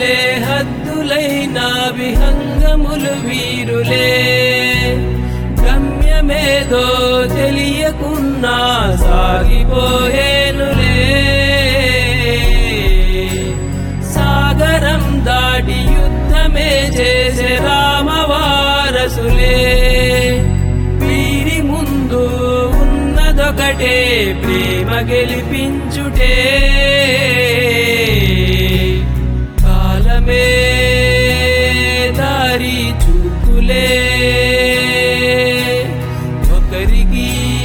యుద్ధాలే హద్దులైన విహంగములు వీరులే గమ్యమేదో తెలియకున్నా సాగిపోయేనులే సాగరం దాటి యుద్ధమే చేసే రామవారసులే వీరి ముందు ఉన్నదొకటే ప్రేమ గెలిపించుటే కాలమే దారి చూపులే ఒకరికి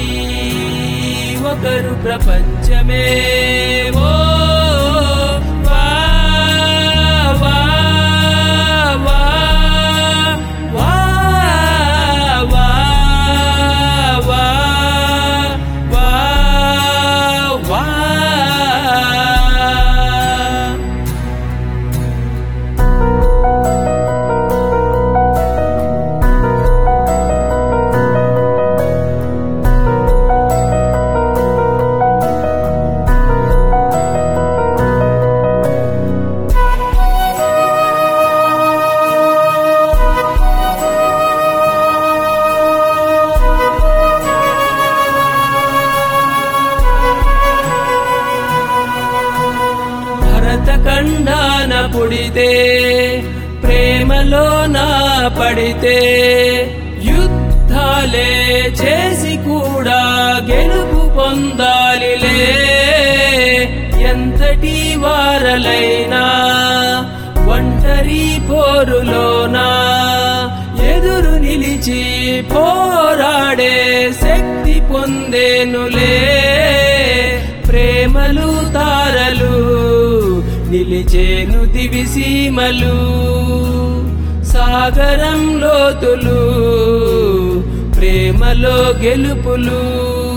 ఒకరు ప్రపంచమే ఓ వా వా వా వా వా వా వా వా భరతఖండాన పుడితే ప్రేమలో నా పడితే యుద్ధాలే చేసి కూడా గెలుపు పొందాలిలే ఎంతటి వారలైనా ఒంటరి పోరులోనా ఎదురు నిలిచి పోరాడే శక్తి పొందేనులే ప్రేమలు తారలు నిలిచేను దివిసీమలు సాగరం లోతులు ప్రేమలో గెలుపులు